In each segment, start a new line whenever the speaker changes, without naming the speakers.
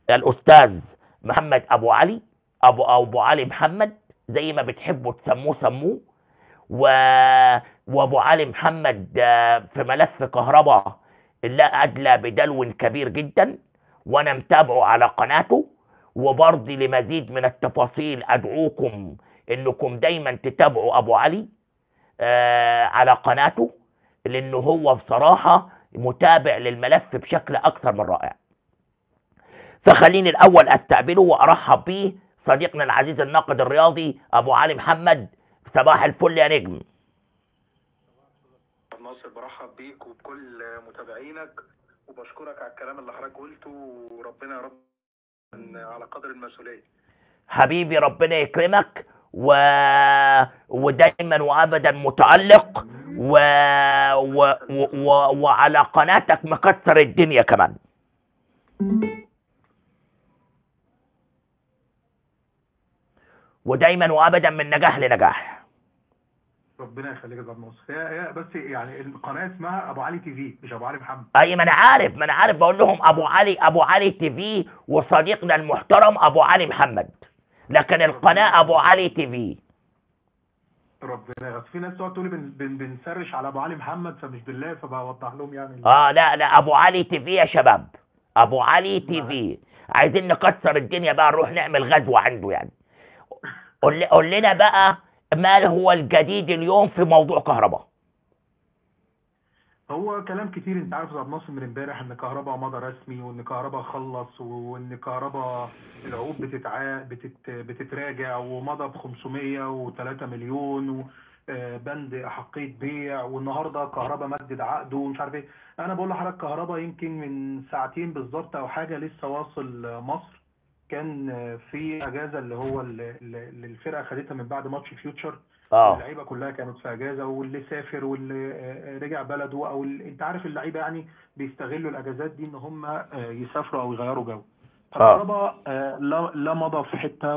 الاستاذ محمد ابو علي ابو ابو علي محمد زي ما بتحبوا تسموه سموه و... وابو علي محمد آه، في ملف كهرباء لا ادلى بدلو كبير جدا وانا متابعه على قناته وبرضه لمزيد من التفاصيل ادعوكم انكم دايما تتابعوا ابو علي آه على قناته لانه هو بصراحه متابع للملف بشكل اكثر من رائع فخليني الاول استقبله وارحب به صديقنا العزيز الناقد الرياضي ابو علي محمد صباح الفل يا نجم
ناصر برحب بيك وبكل متابعينك وبشكرك على الكلام اللي حضرتك قلته وربنا يا رب إن على قدر المسؤوليه
حبيبي ربنا يكرمك و... ودايما وابدا متالق و... و... و... و... وعلى قناتك مكسر الدنيا كمان ودايما وابدا من نجاح لنجاح
ربنا يخليك يا استاذ ناصر هي هي بس يعني القناه اسمها ابو علي تي في مش ابو علي محمد
اي ما انا عارف ما انا عارف بقول لهم ابو علي ابو علي تي في وصديقنا المحترم ابو علي محمد لكن القناه ابو علي تي في
ربنا يغفر في ناس تقعد تقول لي بن بن بنسرش على ابو علي محمد فمش بالله فبوضح لهم يعني
اه لا لا ابو علي تي في يا شباب ابو علي تي في عايزين نكسر الدنيا بقى نروح نعمل غزوه عنده يعني قول ل- قول لنا بقى ما هو الجديد اليوم في موضوع كهرباء
هو كلام كتير انت عارف يا استاذ ناصر من امبارح ان كهرباء مضى رسمي وان كهرباء خلص وان كهرباء العقود بتتعا بتت بتتراجع ومضى ب 503 مليون و آه، بند احقيه بيع والنهارده كهرباء مدد عقده ومش عارف ايه انا بقول لحضرتك كهرباء يمكن من ساعتين بالظبط او حاجه لسه واصل آه، مصر كان آه، في اجازه اللي هو اللي اللي الفرقه خدتها من بعد ماتش فيوتشر
اه
اللعيبه كلها كانت في اجازه واللي سافر واللي آه، رجع بلده او ال- انت عارف اللعيبه يعني بيستغلوا الاجازات دي ان هم آه، يسافروا او يغيروا جو كهربا آه، لا لا مضى في حته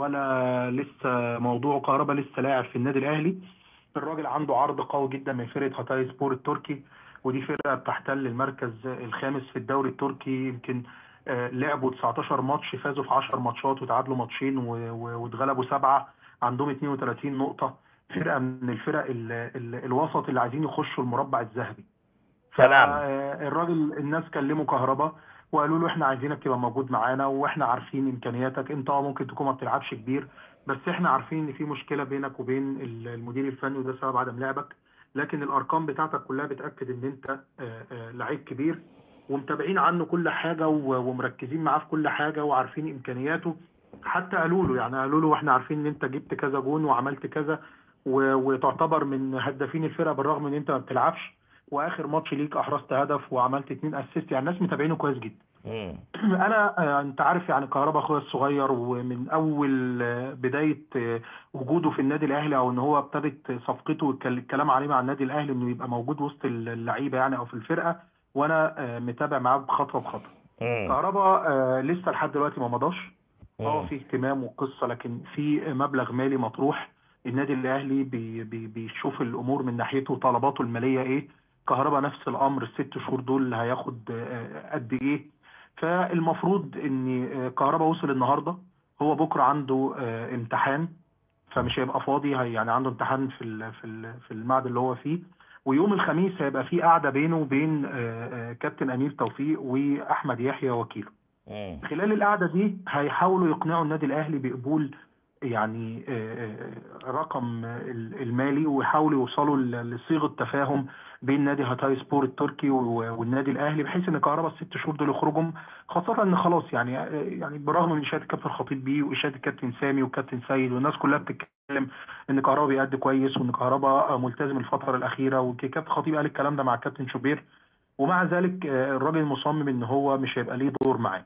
ولا لسه موضوع كهربا لسه لاعب في النادي الاهلي الراجل عنده عرض قوي جدا من فرقه هاتاي سبور التركي ودي فرقه بتحتل المركز الخامس في الدوري التركي يمكن آه، لعبوا 19 ماتش فازوا في 10 ماتشات وتعادلوا ماتشين و- و- واتغلبوا سبعه عندهم 32 نقطه فرقه من الفرق ال ال الوسط اللي عايزين يخشوا المربع الذهبي
تمام.
الراجل الناس كلموا كهربا وقالوا له احنا عايزينك تبقى موجود معانا واحنا عارفين امكانياتك انت اه ممكن تكون ما بتلعبش كبير بس احنا عارفين ان في مشكله بينك وبين ال- المدير الفني وده سبب عدم لعبك لكن الارقام بتاعتك كلها بتاكد ان انت آه، آه، لعيب كبير ومتابعين عنه كل حاجه و- ومركزين معاه في كل حاجه وعارفين امكانياته حتى قالوا له يعني قالوا له احنا عارفين ان انت جبت كذا جون وعملت كذا و- وتعتبر من هدافين الفرقه بالرغم ان انت ما بتلعبش واخر ماتش ليك احرزت هدف وعملت اتنين اسيست يعني الناس متابعينه كويس جدا
مم.
انا آه، انت عارف يعني كهربا اخويا الصغير ومن اول آه، بدايه آه، وجوده في النادي الاهلي او ان هو ابتدت صفقته والكل- الكلام عليه مع النادي الاهلي انه يبقى موجود وسط اللعيبه يعني او في الفرقه وانا آه، متابع معاه بخطوه بخطوه
مم.
كهربا آه، لسه لحد دلوقتي ما مضاش اه
مم.
في اهتمام وقصه لكن في مبلغ مالي مطروح النادي الاهلي بي بي بيشوف الامور من ناحيته طلباته الماليه ايه كهربا نفس الامر الست شهور دول هياخد آه، قد ايه فالمفروض ان آه، كهربا وصل النهارده هو بكره عنده آه، امتحان فمش هيبقى فاضي هي- يعني عنده امتحان في ال- في ال- في المعهد اللي هو فيه ويوم الخميس هيبقى في قعده بينه وبين آه، آه، كابتن امير توفيق واحمد يحيى وكيله
مم.
خلال القعده دي هيحاولوا يقنعوا النادي الاهلي بقبول يعني آه، آه، رقم ال- المالي ويحاولوا يوصلوا ل- لصيغه تفاهم بين نادي هاتاي سبور التركي و- والنادي الاهلي بحيث ان كهربا الست شهور دول يخرجوا خاصه ان خلاص يعني آه، يعني بالرغم من اشاده الكابتن خطيب بيه واشاده الكابتن سامي والكابتن سيد والناس كلها بتتكلم ان كهربا بيأدي كويس وان كهربا آه، ملتزم الفتره الاخيره والكابتن خطيب قال الكلام ده مع الكابتن شوبير ومع ذلك آه، الراجل مصمم ان هو مش هيبقى ليه دور معاه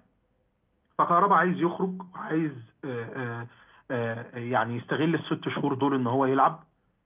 فكهربا عايز يخرج عايز آه، آه، آه، يعني يستغل الست شهور دول ان هو يلعب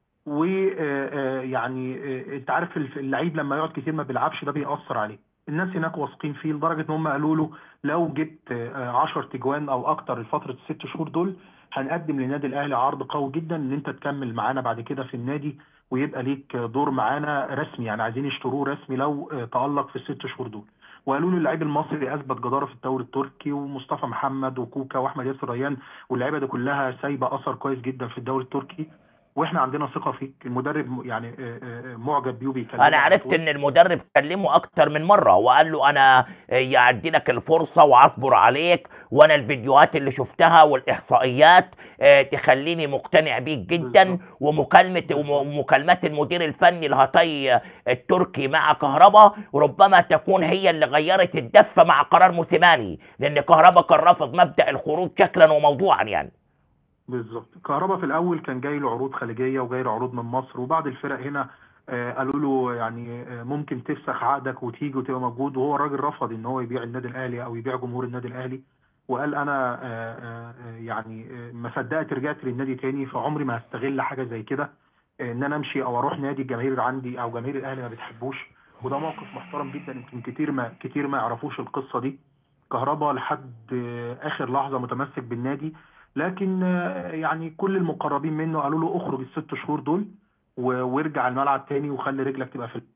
ويعني انت عارف الف- اللعيب لما يقعد كتير ما بيلعبش ده بيأثر عليه الناس هناك واثقين فيه لدرجه ان هم قالوا له لو جبت 10 تجوان او اكتر لفتره الست شهور دول هنقدم للنادي الاهلي عرض قوي جدا ان انت تكمل معانا بعد كده في النادي ويبقى ليك دور معانا رسمي يعني عايزين يشتروه رسمي لو آه، تألق في الست شهور دول وقالوا له اللعيب المصري اثبت جداره في الدوري التركي ومصطفى محمد وكوكا واحمد ياسر ريان واللعيبه دي كلها سايبه اثر كويس جدا في الدوري التركي واحنا عندنا ثقه فيك المدرب يعني آه، آه، معجب بيه وبيكلمه
انا
على
عرفت
طول.
ان المدرب كلمه اكتر من مره وقال له انا يعدي لك الفرصه واصبر عليك وانا الفيديوهات اللي شفتها والاحصائيات آه، تخليني مقتنع بيك جدا
بالظبط.
ومكالمه ومكالمات المدير الفني الهطي التركي مع كهربا ربما تكون هي اللي غيرت الدفه مع قرار موسيماني لان كهربا كان رافض مبدا الخروج شكلا وموضوعا يعني
بالظبط كهربا في الاول كان جاي له عروض خليجيه وجاي له عروض من مصر وبعض الفرق هنا آه، قالوا له يعني آه، ممكن تفسخ عقدك وتيجي وتبقى موجود وهو الراجل رفض ان هو يبيع النادي الاهلي او يبيع جمهور النادي الاهلي وقال انا آه، آه، آه، يعني آه، ما صدقت رجعت للنادي تاني فعمري ما هستغل حاجه زي كده آه، ان انا امشي او اروح نادي الجماهير عندي او جماهير الاهلي ما بتحبوش وده موقف محترم جدا يمكن كتير ما كتير ما يعرفوش القصه دي كهربا لحد آه، اخر لحظه متمسك بالنادي لكن آه، يعني كل المقربين منه قالوا له اخرج الست شهور دول و- وارجع الملعب تاني وخلي رجلك تبقى في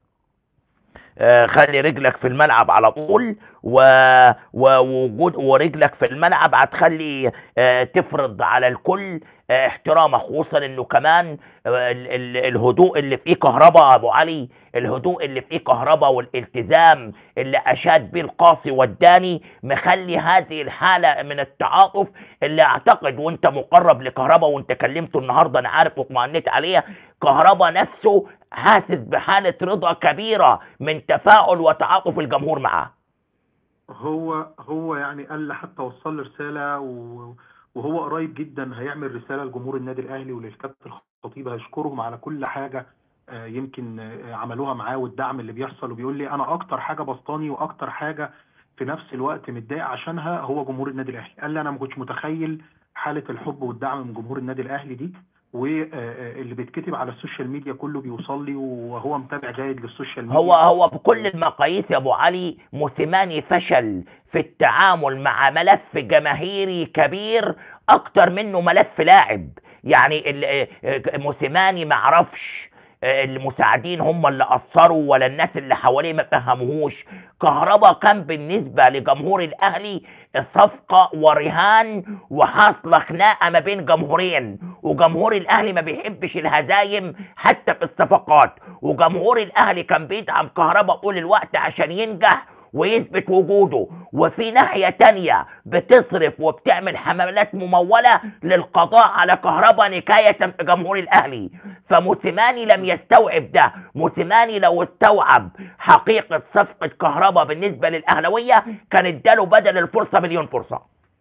آه، خلي رجلك في الملعب على طول و... ووجود ورجلك في الملعب هتخلي آه، تفرض على الكل آه، احترامك خصوصا انه كمان آه، ال- ال- الهدوء اللي فيه كهرباء ابو علي الهدوء اللي فيه كهرباء والالتزام اللي اشاد بيه القاصي والداني مخلي هذه الحاله من التعاطف اللي اعتقد وانت مقرب لكهرباء وانت كلمته النهارده انا عارف واطمئنيت عليها كهرباء نفسه حاسس بحاله رضا كبيره من تفاؤل وتعاطف الجمهور معاه
هو هو يعني قال لي حتى وصل لي رساله و- وهو قريب جدا هيعمل رساله لجمهور النادي الاهلي وللكابتن الخطيب هيشكرهم على كل حاجه آه، يمكن آه، عملوها معاه والدعم اللي بيحصل وبيقول لي انا اكتر حاجه بسطاني واكتر حاجه في نفس الوقت متضايق عشانها هو جمهور النادي الاهلي قال لي انا ما كنتش متخيل حاله الحب والدعم من جمهور النادي الاهلي دي واللي بيتكتب على السوشيال ميديا كله بيوصل لي وهو متابع جيد للسوشيال ميديا
هو هو بكل المقاييس يا ابو علي موسيماني فشل في التعامل مع ملف جماهيري كبير اكتر منه ملف لاعب يعني ال- آه، آه، موسيماني ما عرفش آه، المساعدين هم اللي قصروا ولا الناس اللي حواليه ما فهموهوش كهربا كان بالنسبه لجمهور الاهلي صفقه ورهان وحاصله خناقه ما بين جمهورين وجمهور الاهلي ما بيحبش الهزايم حتى في الصفقات وجمهور الاهلي كان بيدعم كهربا طول الوقت عشان ينجح ويثبت وجوده وفي ناحية تانية بتصرف وبتعمل حملات ممولة للقضاء على كهربا نكاية في جمهور الأهلي فموسيماني لم يستوعب ده موسيماني لو استوعب حقيقة صفقة كهربا بالنسبة للأهلوية كان اداله بدل الفرصة مليون فرصة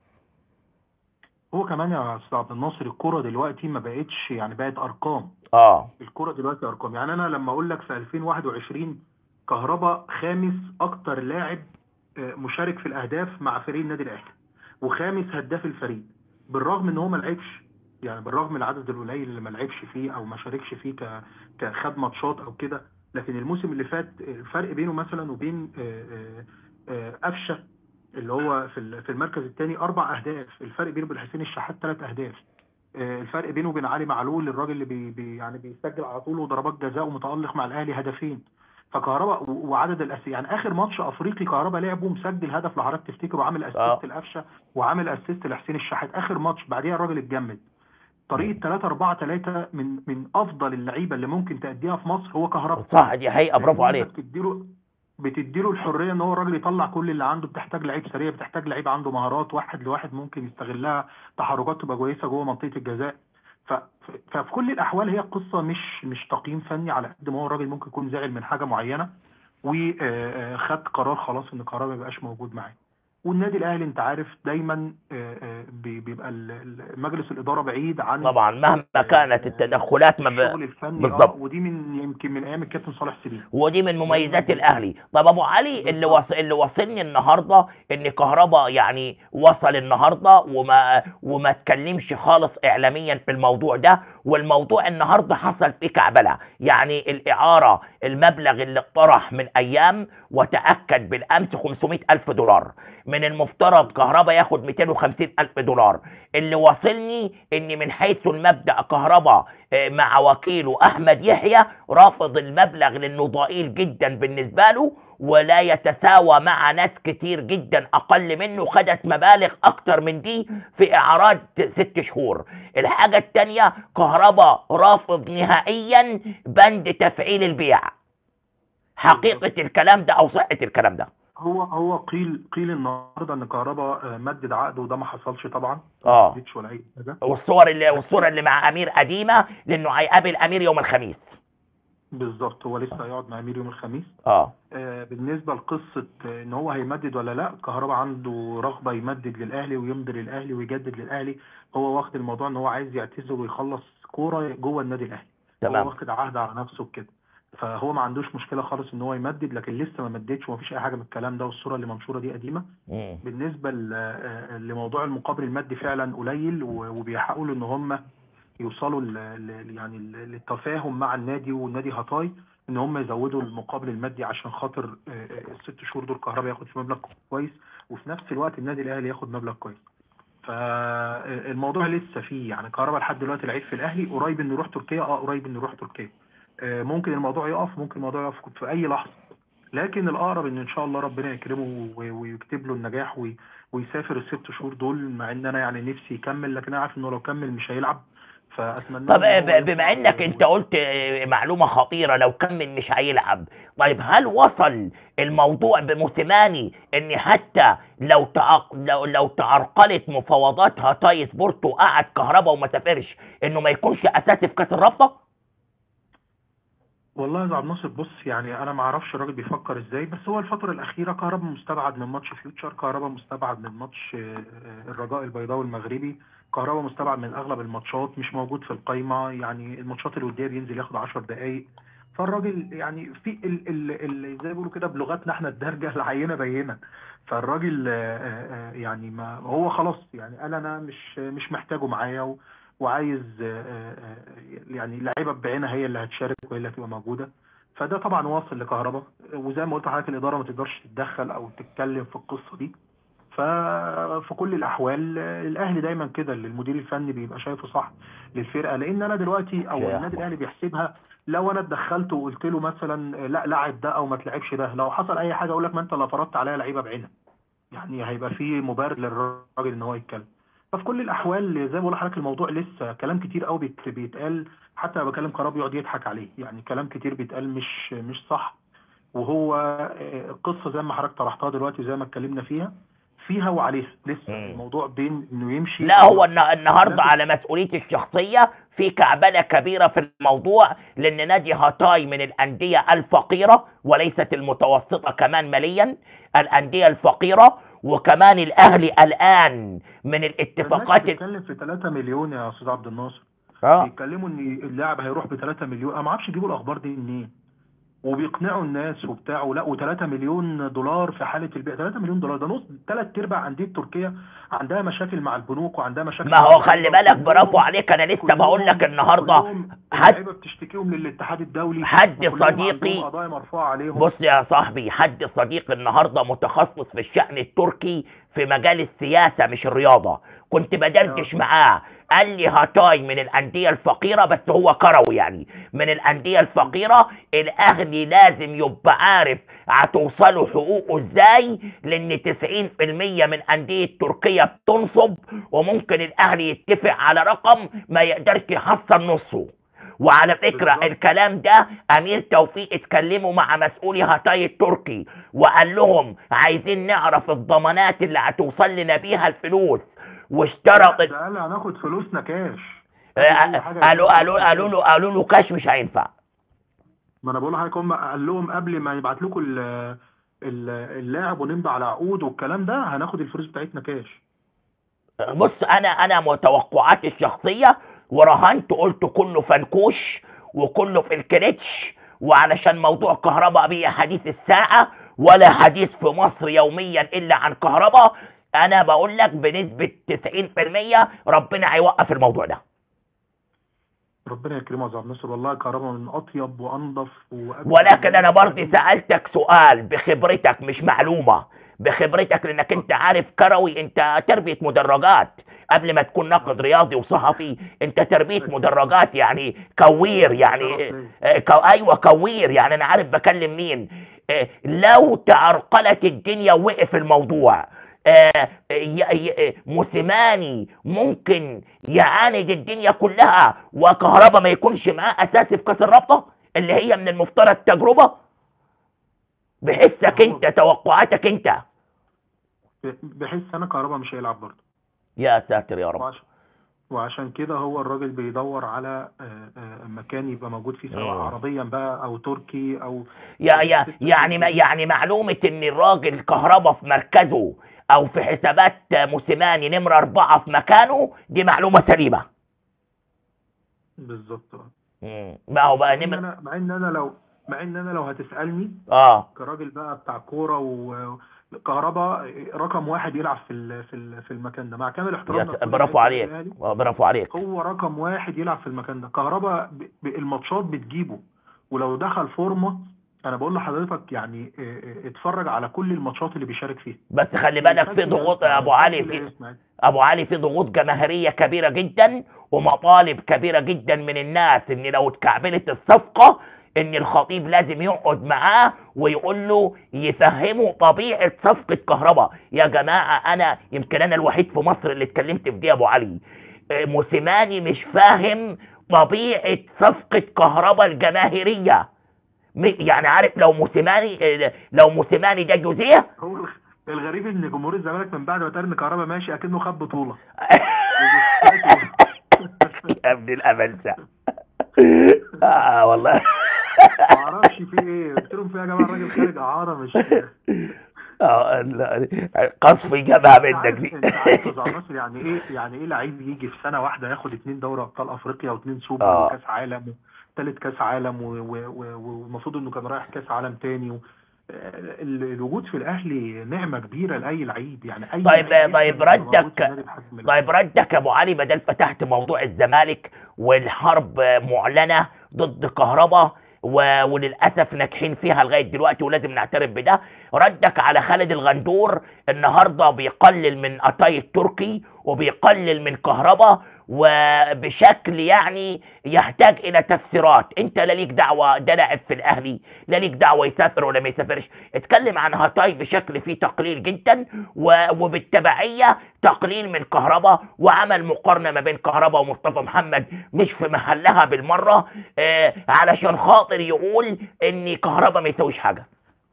هو كمان يا استاذ عبد الناصر الكرة دلوقتي ما بقتش يعني بقت ارقام
اه
الكرة دلوقتي ارقام يعني انا لما اقول لك في 2021 كهربا خامس اكتر لاعب آه، مشارك في الاهداف مع فريق النادي الاهلي وخامس هداف الفريق بالرغم ان هو ما لعبش يعني بالرغم من العدد القليل اللي ما لعبش فيه او ما شاركش فيه ك كخد ماتشات او كده لكن الموسم اللي فات الفرق بينه مثلا وبين آه، آه، آه، قفشه اللي هو في ال- في المركز الثاني اربع اهداف الفرق بينه وبين حسين الشحات ثلاث اهداف آه، الفرق بينه وبين علي معلول الراجل اللي بي بي يعني بيسجل على طول وضربات جزاء ومتالق مع الاهلي هدفين فكهربا و- وعدد الأس يعني اخر ماتش افريقي كهربا لعبه مسجل هدف لو حضرتك تفتكر وعامل
آه.
اسيست لقفشه وعامل اسيست لحسين الشحات اخر ماتش بعديها الراجل اتجمد طريقه 3 4 3 من من افضل اللعيبه اللي ممكن تاديها في مصر هو كهربا
صح دي حقيقة برافو
لأن
عليك
انت بتديله بتديله الحريه ان هو الراجل يطلع كل اللي عنده بتحتاج لعيب سريع بتحتاج لعيب عنده مهارات واحد لواحد ممكن يستغلها تحركات تبقى كويسه جوه منطقه الجزاء ف... ف- ففي كل الاحوال هي القصه مش مش تقييم فني على قد ما هو الراجل ممكن يكون زعل من حاجه معينه وخد قرار خلاص ان القرار ما يبقاش موجود معاه والنادي الاهلي انت عارف دايما آه، آه، بي- بيبقى ال- ال- مجلس الاداره بعيد عن
طبعا مهما كانت التدخلات ما ب...
الشغل الفني
بالظبط.
اه ودي من يمكن من ايام الكابتن صالح سليم
ودي من مميزات الاهلي طب ابو علي اللي وص... اللي وصلني النهارده ان كهربا يعني وصل النهارده وما وما اتكلمش خالص اعلاميا في الموضوع ده والموضوع النهارده حصل فيه كعبله يعني الاعاره المبلغ اللي اقترح من ايام وتاكد بالامس 500 الف دولار من المفترض كهربا ياخد 250 الف دولار اللي واصلني ان من حيث المبدا كهربا آه، مع وكيله احمد يحيى رافض المبلغ لانه ضئيل جدا بالنسبه له ولا يتساوى مع ناس كتير جدا اقل منه خدت مبالغ اكتر من دي في اعراض ست شهور الحاجة التانية كهرباء رافض نهائيا بند تفعيل البيع حقيقة الكلام ده او صحة الكلام ده
هو هو قيل قيل النهارده ان كهربا آه، مدد عقده وده ما حصلش طبعا
آه.
ما مددش ولا اي حاجه
والصور اللي والصورة اللي مع امير قديمة لانه هيقابل امير يوم الخميس
بالظبط هو لسه هيقعد مع امير يوم الخميس
اه
آه، بالنسبه لقصه آه، ان هو هيمدد ولا لا كهربا عنده رغبه يمدد للاهلي ويمضي للاهلي ويجدد للاهلي هو واخد الموضوع ان هو عايز يعتزل ويخلص كوره جوه النادي الاهلي
تمام
هو واخد عهد على نفسه بكده فهو ما عندوش مشكله خالص ان هو يمدد لكن لسه ما مددش ومفيش اي حاجه من الكلام ده والصوره اللي منشوره دي قديمه
مم.
بالنسبه ل- آه، لموضوع المقابل المادي فعلا قليل و- وبيحاولوا ان هم يوصلوا ل- ل- يعني ل- للتفاهم مع النادي والنادي هاتاي ان هم يزودوا المقابل المادي عشان خاطر آه، آه، الست شهور دول كهربا ياخد في مبلغ كويس وفي نفس الوقت النادي الاهلي ياخد مبلغ كويس فالموضوع لسه فيه يعني كهربا لحد دلوقتي لعيب في الاهلي قريب انه يروح تركيا اه قريب انه يروح تركيا آه، ممكن الموضوع يقف ممكن الموضوع يقف في اي لحظه لكن الاقرب ان ان شاء الله ربنا يكرمه و- ويكتب له النجاح وي- ويسافر الست شهور دول مع ان انا يعني نفسي يكمل لكن انا عارف انه لو كمل مش هيلعب فاتمنى
طب
له إن هو
ب- بما
يوصل-
انك انت قلت آه، معلومة خطيرة لو كمل مش هيلعب طيب هل وصل الموضوع بموسيماني ان حتى لو تعق... لو, لو تعرقلت مفاوضات هاتاي سبورت وقعد كهربا وما سافرش انه ما يكونش اساسي في كاس الرابطة؟
والله يا عبد الناصر بص يعني انا ما اعرفش الراجل بيفكر ازاي بس هو الفتره الاخيره كهربا مستبعد من ماتش فيوتشر كهربا مستبعد من ماتش آه، آه، الرجاء البيضاوي المغربي كهربا مستبعد من اغلب الماتشات مش موجود في القايمه يعني الماتشات الوديه بينزل ياخد 10 دقائق فالراجل يعني في ال ال ال زي ما بيقولوا كده بلغتنا احنا الدرجه العينه بينه فالراجل آه، آه، آه، يعني ما هو خلاص يعني قال انا مش مش محتاجه معايا و- وعايز آه، آه، آه، يعني لعيبه بعينها هي اللي هتشارك وهي اللي هتبقى موجوده فده طبعا واصل لكهربا وزي ما قلت لحضرتك الاداره ما تقدرش تتدخل او تتكلم في القصه دي ففي كل الاحوال آه، الاهلي دايما كده اللي المدير الفني بيبقى شايفه صح للفرقه لان انا دلوقتي او
يا
النادي الاهلي بيحسبها لو انا اتدخلت وقلت له مثلا آه، لا لاعب ده او ما تلعبش ده لو حصل اي حاجه اقول لك ما انت اللي فرضت عليا لعيبه بعينها يعني هيبقى في مبرر للراجل ان هو يتكلم ففي كل الاحوال زي ما بقول لحضرتك الموضوع لسه كلام كتير قوي بيت- بيتقال حتى لما بكلم كهربا يقعد يضحك عليه يعني كلام كتير بيتقال مش مش صح وهو آه، القصه زي ما حضرتك طرحتها دلوقتي وزي ما اتكلمنا فيها فيها وعليها لسه
مم.
الموضوع بين انه يمشي
لا هو النا- النهارده
لازم-
على مسؤوليتي الشخصيه في كعبله كبيره في الموضوع لان نادي هاتاي من الانديه الفقيره وليست المتوسطه كمان ماليا الانديه الفقيره وكمان الاهلي الان من الاتفاقات ال-
بتتكلم في 3 مليون يا استاذ عبد الناصر
اه
بيتكلموا ان اللاعب هيروح ب 3 مليون انا ما اعرفش يجيبوا الاخبار دي منين وبيقنعوا الناس وبتاع ولا و3 مليون دولار في حاله البيع 3 مليون دولار ده نص ثلاث ارباع انديه تركيا عندها مشاكل مع البنوك وعندها مشاكل
ما
مع
هو خلي
اللعيبة
بالك برافو
كلهم-
عليك انا لسه
كلهم-
بقول لك النهارده
كلهم
حد-
اللعيبه بتشتكيهم للاتحاد الدولي
حد
وكلهم
صديقي-
عندهم قضايا مرفوعه عليهم
بص يا صاحبي حد صديق النهارده متخصص في الشأن التركي في مجال السياسة مش الرياضة كنت بدردش
آه.
معاه قال لي هاتاي من الأندية الفقيرة بس هو كروي يعني من الأندية الفقيرة الأهلي لازم يبقى عارف هتوصله حقوقه ازاي لأن 90% من أندية تركيا بتنصب وممكن الأهلي يتفق على رقم ما يقدرش يحصل نصه وعلى فكرة
بالظبط.
الكلام ده امير توفيق اتكلموا مع مسؤولي هاتاي التركي وقال لهم عايزين نعرف الضمانات اللي هتوصل لنا بيها الفلوس واشترط
ده قال هناخد فلوسنا كاش
آه،
أي حاجة
قالوا
ياخدوا
قالوا قالوا له قالوا له كاش مش هينفع
ما انا بقول لحضرتك هم قال لهم قبل ما يبعت لكم ال- ال- اللاعب ونمضي على عقود والكلام ده هناخد الفلوس بتاعتنا كاش
بص انا انا متوقعاتي الشخصيه ورهنت قلت كله فنكوش وكله في الكريتش وعلشان موضوع كهرباء بيه حديث الساعه ولا حديث في مصر يوميا الا عن كهرباء انا بقول لك بنسبه 90% ربنا هيوقف الموضوع ده
ربنا يكرمه يا أستاذ عبد الناصر والله كهربا من اطيب وانظف وأجمل
ولكن انا
الناس.
برضه سالتك سؤال بخبرتك مش معلومه بخبرتك لانك انت عارف كروي انت تربيه مدرجات قبل ما تكون ناقد رياضي وصحفي انت تربيه مدرجات يعني كوير يعني آه، كو ايوه كوير يعني انا عارف بكلم مين آه، لو تعرقلت الدنيا ووقف الموضوع آه، ي- ي- موسيماني ممكن يعاند الدنيا كلها وكهربا ما يكونش معاه اساسي في كاس الرابطه اللي هي من المفترض تجربه بحسك انت توقعاتك انت
بحس انا كهربا مش هيلعب برضه
يا ساتر يا رب
وعشان وعشان كده هو الراجل بيدور على آه، آه، مكان يبقى موجود فيه سواء
مم.
عربيا بقى او تركي او
يا يا يعني ما يعني معلومة ان الراجل كهربا في مركزه او في حسابات موسيماني نمرة اربعة في مكانه دي معلومة سليمة
بالظبط آه.
مم. ما هو بقى
مع ان
نمرة
انا مع ان انا لو مع ان انا لو هتسالني
اه
كراجل بقى بتاع كوره وكهربا رقم واحد يلعب في ال- في ال- في المكان ده مع كامل
يا
احترامنا
س-
لكل
برافو
لعيبة
عليك
الأهلي،
آه، برافو عليك
هو رقم واحد يلعب في المكان ده كهربا ب- ب- الماتشات بتجيبه ولو دخل فورمه انا بقول لحضرتك يعني اه، اه، اتفرج على كل الماتشات اللي بيشارك فيها
بس خلي بالك في ضغوط يا ابو علي في ابو علي في ضغوط جماهيريه كبيره جدا ومطالب كبيره جدا من الناس ان لو اتكعبلت الصفقه ان الخطيب لازم يقعد معاه ويقول له يفهمه طبيعه صفقه كهرباء يا جماعه انا يمكن انا الوحيد في مصر اللي اتكلمت في دي يا ابو علي آه، موسيماني مش فاهم طبيعه صفقه كهرباء الجماهيريه م- يعني عارف لو موسيماني آه، لو موسيماني ده جوزيه
هو الغريب ان جمهور الزمالك من بعد ما ترن كهربا ماشي اكنه خد بطوله
يا ابن الاملسه اه والله
ما اعرفش في ايه قلت لهم في إيه يا جماعه الراجل خارج اعاره مش
اه لا، قصف جابها منك
عارف-
دي
انت عارف يا أستاذ ناصر يعني ايه يعني ايه لعيب يجي في سنه واحده ياخد اتنين دوري ابطال افريقيا واتنين سوبر
آه.
وكاس عالم ثالث كاس عالم و- و- و- والمفروض انه كان رايح كاس عالم تاني و... ال- الوجود في الاهلي نعمه كبيره لاي لعيب يعني اي
طيب-
لعيب
طيب
يبقى موجود
ردك-
في النادي بحجم ال-
طيب ردك يا ابو علي بدل فتحت موضوع الزمالك والحرب معلنه ضد كهربا و... وللاسف ناجحين فيها لغايه دلوقتي ولازم نعترف بده ردك على خالد الغندور النهارده بيقلل من اتاي التركي وبيقلل من كهربا وبشكل يعني يحتاج الى تفسيرات انت لا ليك دعوه ده لاعب في الاهلي لا ليك دعوه يسافر ولا ما يسافرش اتكلم عن هاتاي بشكل فيه تقليل جدا و- وبالتبعيه تقليل من كهربا وعمل مقارنه ما بين كهربا ومصطفى محمد مش في محلها بالمره آه علشان خاطر يقول ان كهربا ما يسويش حاجه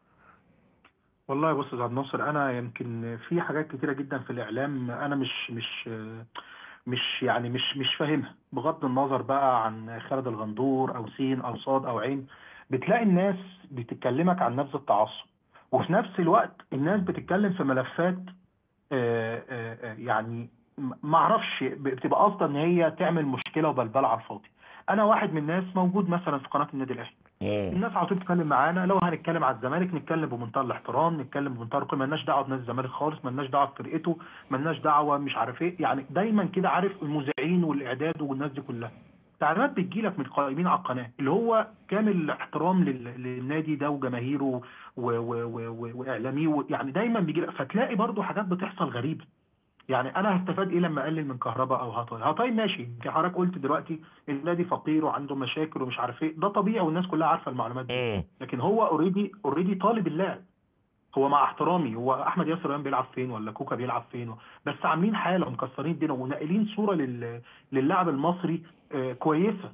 والله بص يا استاذ ناصر انا يمكن في حاجات كتيره جدا في الاعلام انا مش مش مش يعني مش مش فاهمها بغض النظر بقى عن خالد الغندور او سين او صاد او عين بتلاقي الناس بتتكلمك عن نفس التعصب وفي نفس الوقت الناس بتتكلم في ملفات آه، آه، آه، يعني م- معرفش بتبقى قصده ان هي تعمل مشكله وبلبله على الفاضي انا واحد من الناس موجود مثلا في قناه النادي الاهلي الناس على طول بتتكلم معانا لو هنتكلم على الزمالك نتكلم بمنتهى الاحترام نتكلم بمنتهى الرقي مالناش دعوه بنادي الزمالك خالص مالناش دعوه بفرقته مالناش دعوه مش عارف ايه يعني دايما كده عارف المذيعين والاعداد والناس دي كلها تعليمات بتجيلك من القائمين على القناه اللي هو كامل الاحترام لل- للنادي ده وجماهيره و- و- و- و- واعلاميه و- يعني دايما بيجي لك فتلاقي برضو حاجات بتحصل غريبه يعني انا هستفاد ايه لما اقلل من كهرباء او هطاي هطاي ماشي انت حضرتك قلت دلوقتي النادي فقير وعنده مشاكل ومش عارف ايه ده طبيعي والناس كلها عارفه المعلومات دي
مم.
لكن هو اوريدي اوريدي طالب اللعب هو مع احترامي هو احمد ياسر ريان بيلعب فين ولا كوكا بيلعب فين بس عاملين حاله ومكسرين الدنيا وناقلين صوره لل... للاعب المصري آه، كويسه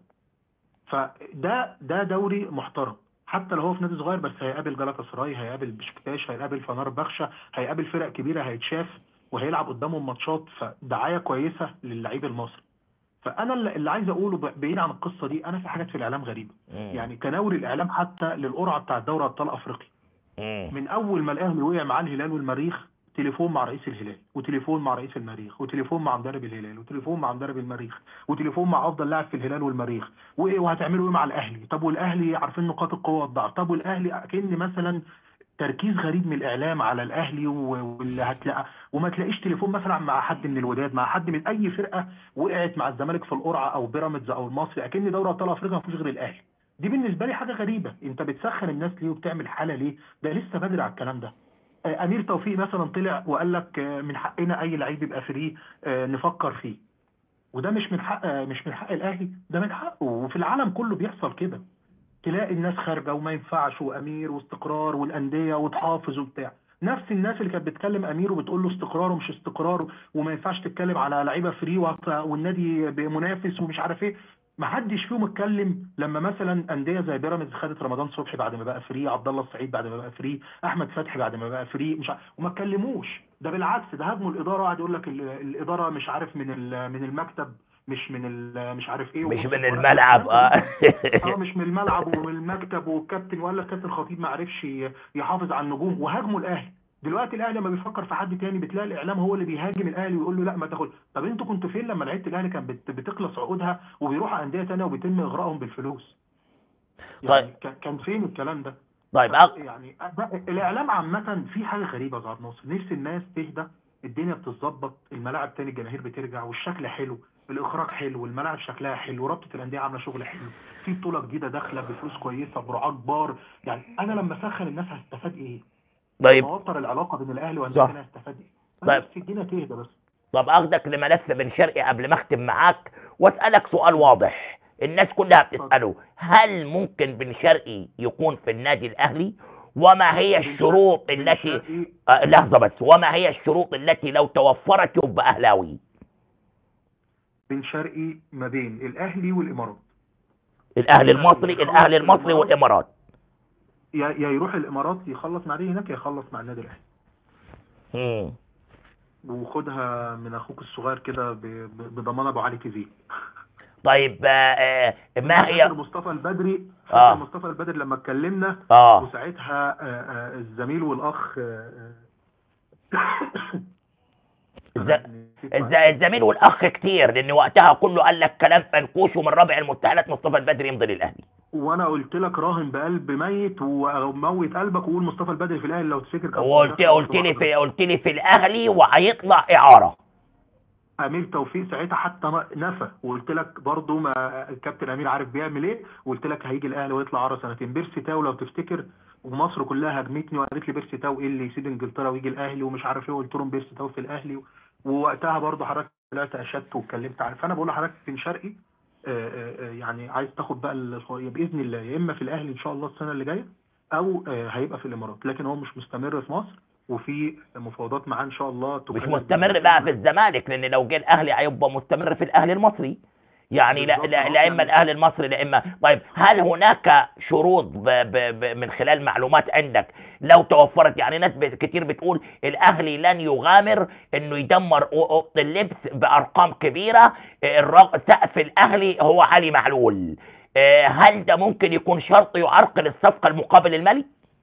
فده ده دوري محترم حتى لو هو في نادي صغير بس هيقابل جلاتا سراي هيقابل بشكتاش هيقابل فنار بخشة هيقابل فرق كبيره هيتشاف وهيلعب قدامهم ماتشات فدعايه كويسه للعيب المصري فانا اللي اللي عايز اقوله ب- بعيد عن القصه دي انا في حاجات في الاعلام غريبه
مم.
يعني تناول الاعلام حتى للقرعه بتاع دوري ابطال افريقيا
مم.
من اول ما الاهلي وقع مع الهلال والمريخ تليفون مع رئيس الهلال وتليفون مع رئيس المريخ وتليفون مع مدرب الهلال وتليفون مع مدرب المريخ وتليفون مع افضل لاعب في الهلال والمريخ وايه وهتعملوا ايه مع الاهلي طب والاهلي عارفين نقاط القوه والضعف طب والاهلي كأن مثلا تركيز غريب من الاعلام على الاهلي و- واللي هتلاقى وما تلاقيش تليفون مثلا مع حد من الوداد مع حد من اي فرقه وقعت مع الزمالك في القرعه او بيراميدز او المصري اكن دوري ابطال افريقيا ما فيش غير الاهلي دي بالنسبه لي حاجه غريبه انت بتسخن الناس ليه وبتعمل حاله ليه ده لسه بدري على الكلام ده آه، امير توفيق مثلا طلع وقال لك آه، من حقنا اي لعيب يبقى فري آه، نفكر فيه وده مش من حق آه، مش من حق الاهلي ده من حقه وفي العالم كله بيحصل كده تلاقي الناس خارجه وما ينفعش وامير واستقرار والانديه وتحافظ وبتاع نفس الناس اللي كانت بتكلم امير وبتقول له استقرار ومش استقرار وما ينفعش تتكلم على لعيبه فري وهت- والنادي منافس ومش عارف ايه ما حدش فيهم اتكلم لما مثلا انديه زي بيراميدز خدت رمضان صبحي بعد ما بقى فري عبد الله السعيد بعد ما بقى فري احمد فتحي بعد ما بقى فري مش عارف وما اتكلموش ده بالعكس ده هاجموا الاداره وقعد يقول لك ال- الاداره مش عارف من ال- من المكتب مش من ال- مش عارف ايه
مش من
ولا-
الملعب اه
اه مش من الملعب ومن المكتب والكابتن ولا الكابتن خطيب ما عرفش ي- يحافظ على النجوم وهاجموا الاهلي دلوقتي الاهلي لما بيفكر في حد تاني بتلاقي الاعلام هو اللي بيهاجم الاهلي ويقول له لا ما تاخد طب انتوا كنتوا فين لما لعيبه الاهلي كانت بت- بتخلص عقودها وبيروحوا انديه تانيه وبيتم اغرائهم بالفلوس يعني
طيب.
كان- كان فين الكلام ده
طيب أغ...
يعني ده- الاعلام عامه في حاجه غريبه يا زهر ناصر نفس الناس تهدى الدنيا بتتظبط الملاعب تاني الجماهير بترجع والشكل حلو الاخراج حلو والملاعب شكلها حلو ورابطه الانديه عامله شغل حلو في بطوله جديده داخله بفلوس كويسه برعاه كبار يعني انا لما اسخن الناس هستفاد ايه؟
طيب
لما اوتر العلاقه بين الاهلي
صح.
والانديه أنا هستفاد ايه؟
طيب.
طيب الدنيا تهدى بس
طب اخدك لملف بن شرقي قبل ما اختم معاك واسالك سؤال واضح الناس كلها بتساله هل ممكن بن شرقي يكون في النادي الاهلي وما هي الشروط
بن
التي
شرقي
آه لحظه بس وما هي الشروط التي لو توفرت يبقى اهلاوي
بن شرقي ما بين الاهلي والامارات
الاهلي المصري الاهلي المصري والامارات
يا يا يروح الامارات يخلص مع نادي هناك يا يخلص مع النادي الاهلي
مم.
وخدها من اخوك الصغير كده ب- ب- بضمان ابو علي تي في
طيب آه آه ما هي
فاكر مصطفى البدري فاكر
آه.
مصطفى البدري لما اتكلمنا
اه
وساعتها آه، آه، الزميل والاخ آه، آه،
الز-
نسيت
الز-
معاه.
الزميل والاخ كتير لان وقتها كله قال لك كلام فنكوش ومن رابع المتهمات مصطفى البدري يمضي للاهلي
وانا قلت لك راهن بقلب ميت وموت قلبك وقول مصطفى البدري في الاهلي لو تفتكر كان
وقلت
مدافع
قلت لي
واحد.
في قلت لي في الاهلي وهيطلع اعاره
امير توفيق ساعتها حتى نفى وقلت لك برضه ما الكابتن امير عارف بيعمل ايه وقلت لك هيجي الاهلي ويطلع عرى سنتين بيرسي تاو لو تفتكر ومصر كلها هجمتني وقالت لي بيرسي تاو ايه اللي يسيب انجلترا ويجي الاهلي ومش عارف ايه قلت لهم بيرسي تاو في الاهلي ووقتها برضه حضرتك طلعت اشدت واتكلمت عنه فانا بقول لحضرتك بن شرقي آه، آه، آه، يعني عايز تاخد بقى ال- باذن الله يا اما في الاهلي ان شاء الله السنه اللي جايه او آه، هيبقى في الامارات لكن هو مش مستمر في مصر وفي مفاوضات معاه ان شاء الله
مش
تكلم
مستمر بقى في الزمالك لان لو جه الاهلي هيبقى مستمر في الاهلي المصري يعني لا
بالظبط،
لا
آه،
لا اما
يعني-
الاهلي المصري لا اما طيب هل هناك شروط ب ب ب من خلال معلومات عندك لو توفرت يعني ناس ب- كتير بتقول الاهلي لن يغامر انه يدمر أو- اوضه اللبس بارقام كبيره الرق- سقف الاهلي هو علي معلول آه، هل ده ممكن يكون شرط يعرقل الصفقه المقابل المالي؟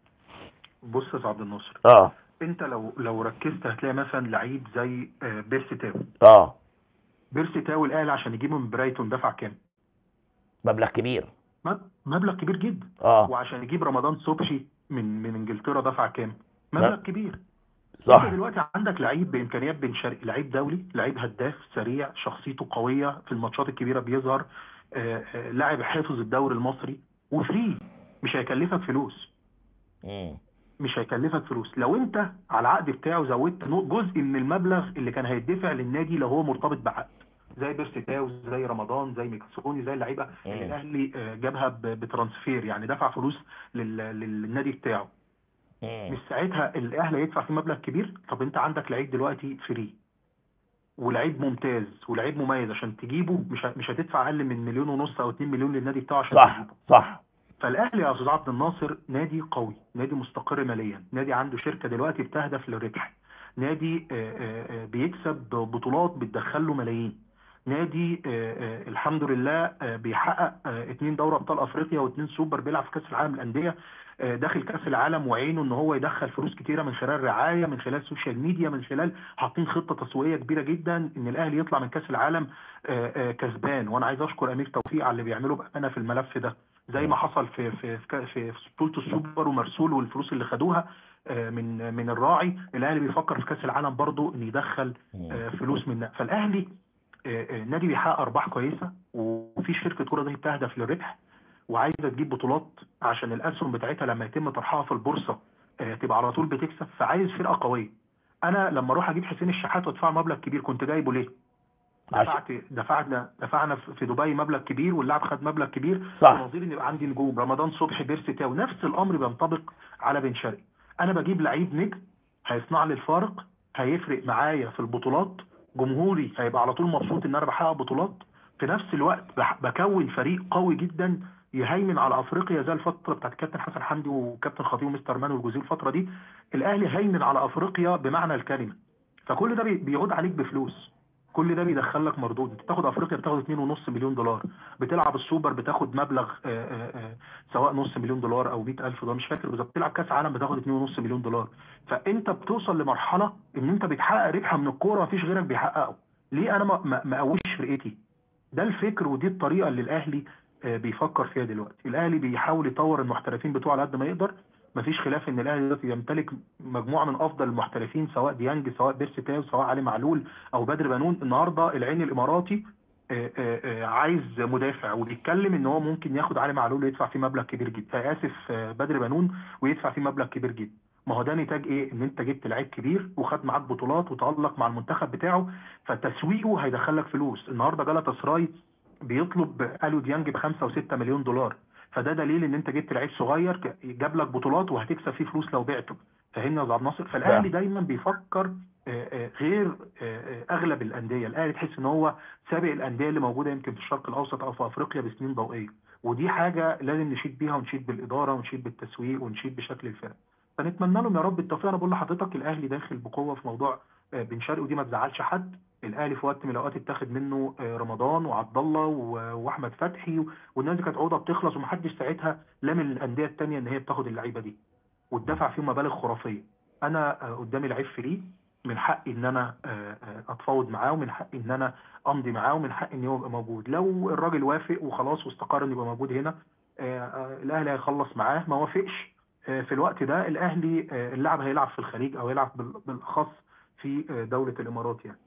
بص يا عبد الناصر
اه
انت لو لو ركزت هتلاقي مثلا لعيب زي آه، بيرسي تاو
اه
بيرسي تاو الاهلي عشان يجيبه من برايتون دفع كام
مبلغ كبير
مب- مبلغ كبير جدا
اه
وعشان يجيب رمضان صبحي من من انجلترا دفع كام مبلغ كبير
صح
انت دلوقتي عندك لعيب بامكانيات بن شرقي لعيب دولي لعيب هداف سريع شخصيته قويه في الماتشات الكبيره بيظهر آه، آه، لاعب حافظ الدوري المصري وفري مش هيكلفك فلوس
مم.
مش هيكلفك فلوس لو انت على العقد بتاعه زودت نو- جزء من المبلغ اللي كان هيدفع للنادي لو هو مرتبط بعقد زي بيرسي تاو زي رمضان زي ميكسوني زي اللعيبه اللي
مم.
الاهلي آه، جابها ب- بترانسفير يعني دفع فلوس لل- للنادي بتاعه
مم.
مش ساعتها الاهلي هيدفع فيه مبلغ كبير طب انت عندك لعيب دلوقتي فري ولعيب ممتاز ولعيب مميز عشان تجيبه مش ه- مش هتدفع اقل من مليون ونص او 2 مليون للنادي بتاعه عشان
صح
تجيبه
صح
فالاهلي يا استاذ عبد الناصر نادي قوي نادي مستقر ماليا نادي عنده شركه دلوقتي بتهدف للربح نادي آه، آه، آه، بيكسب بطولات بتدخل له ملايين نادي آه، آه، الحمد لله آه، بيحقق آه، اتنين دوري ابطال افريقيا واتنين سوبر بيلعب في كاس العالم للانديه آه، داخل كاس العالم وعينه ان هو يدخل فلوس كتيره من خلال رعايه من خلال سوشيال ميديا من خلال حاطين خطه تسويقيه كبيره جدا ان الاهلي يطلع من كاس العالم آه، آه، كسبان وانا عايز اشكر امير توفيق على اللي بيعمله بامانه في الملف ده زي ما حصل في في في في في بطوله السوبر ومرسول والفلوس اللي خدوها آه، من من الراعي الاهلي بيفكر في كاس العالم برضو ان يدخل آه، فلوس من فالاهلي آه، آه، نادي بيحقق ارباح كويسه وفي شركه كوره دي بتهدف للربح وعايزه تجيب بطولات عشان الاسهم بتاعتها لما يتم طرحها في البورصه آه، تبقى على طول بتكسب فعايز فرقه قويه انا لما اروح اجيب حسين الشحات وادفع مبلغ كبير كنت جايبه ليه
عشان-
دفعت دفعنا دفعنا في دبي مبلغ كبير واللاعب خد مبلغ كبير
صح.
ونظير ان يبقى عندي نجوم رمضان صبحي بيرسي تاو نفس الامر بينطبق على بن شرقي انا بجيب لعيب نجم هيصنع لي الفارق هيفرق معايا في البطولات جمهوري هيبقى على طول مبسوط ان انا بحقق بطولات في نفس الوقت بح- بكون فريق قوي جدا يهيمن على افريقيا زي الفتره بتاعت كابتن حسن حمدي وكابتن خطيب ومستر مان والجوزيه الفتره دي الاهلي هيمن على افريقيا بمعنى الكلمه فكل ده بي- بيعود عليك بفلوس كل ده بيدخل لك مردود انت بتاخد افريقيا بتاخد 2.5 مليون دولار بتلعب السوبر بتاخد مبلغ آه، آه، آه، سواء نص مليون دولار او 100000 دولار مش فاكر بالظبط بتلعب كاس عالم بتاخد 2.5 مليون دولار فانت بتوصل لمرحله ان انت بتحقق ربح من الكوره مفيش غيرك بيحققه ليه انا ما- ما ما اقويش فرقتي ده الفكر ودي الطريقه اللي الاهلي آه، بيفكر فيها دلوقتي الاهلي بيحاول يطور المحترفين بتوعه على قد ما يقدر مفيش خلاف ان الاهلي دلوقتي يمتلك مجموعه من افضل المحترفين سواء ديانج سواء بيرسي تاو سواء علي معلول او بدر بنون النهارده العين الاماراتي آه، آه، آه، عايز مدافع وبيتكلم ان هو ممكن ياخد علي معلول ويدفع فيه مبلغ كبير جدا آه، اسف آه، بدر بنون ويدفع فيه مبلغ كبير جدا ما هو ده نتاج ايه ان انت جبت لعيب كبير وخد معاك بطولات وتالق مع المنتخب بتاعه فتسويقه هيدخلك فلوس النهارده جالاتا سراي بيطلب الو ديانج ب 5 و6 مليون دولار فده دليل ان انت جبت لعيب صغير ك- جاب لك بطولات وهتكسب فيه فلوس لو بعته فاهمني يا استاذ عبد الناصر فالاهلي دايما بيفكر آه، آه، غير آه، آه، اغلب الانديه الاهلي تحس ان هو سابق الانديه اللي موجوده يمكن في الشرق الاوسط او في افريقيا بسنين ضوئيه ودي حاجه لازم نشيد بيها ونشيد بالاداره ونشيد بالتسويق ونشيد بشكل الفرق فنتمنى لهم يا رب التوفيق انا بقول لحضرتك الاهلي داخل بقوه في موضوع آه، بن شرقي ودي ما تزعلش حد الاهلي في وقت من الاوقات اتاخد منه آه، رمضان وعبد الله و- واحمد فتحي والناس دي كانت عقده بتخلص ومحدش ساعتها لام الانديه التانيه ان هي بتاخد اللعيبه دي واتدفع فيهم مبالغ خرافيه انا آه، قدامي لعيب فري من حقي ان انا آه، آه، اتفاوض معاه ومن حقي ان انا امضي معاه ومن حقي ان هو يبقى موجود لو الراجل وافق وخلاص واستقر انه يبقى موجود هنا آه، آه، الاهلي هيخلص معاه ما وافقش آه، في الوقت ده الاهلي آه، اللاعب هيلعب في الخليج او يلعب بال- بالاخص في آه، دوله الامارات يعني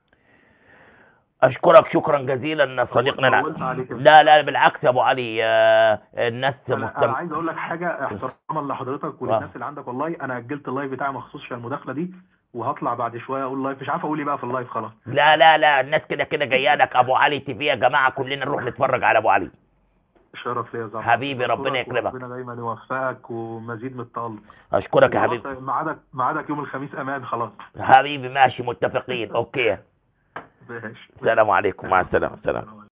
اشكرك شكرا جزيلا صديقنا
طولت عليك يا
لا لا بالعكس يا ابو علي آه، الناس
انا انا
مستمتعه
عايز اقول لك حاجه احتراما لحضرتك وللناس اللي عندك والله انا اجلت اللايف بتاعي مخصوص عشان المداخله دي وهطلع بعد شويه اقول لايف مش عارف اقول ايه بقى في اللايف خلاص
لا لا لا الناس كده كده جايه لك ابو علي تي في يا جماعه كلنا نروح نتفرج على ابو علي
شرف ليا يا زعما
حبيبي، ربنا يكرمك.
ربنا دايما يوفقك ومزيد من التالق
اشكرك يا حبيبي
خلاص، ميعادك ميعادك يوم الخميس امان خلاص
حبيبي ماشي متفقين اوكي
ماشي
السلام عليكم مع السلامه السلام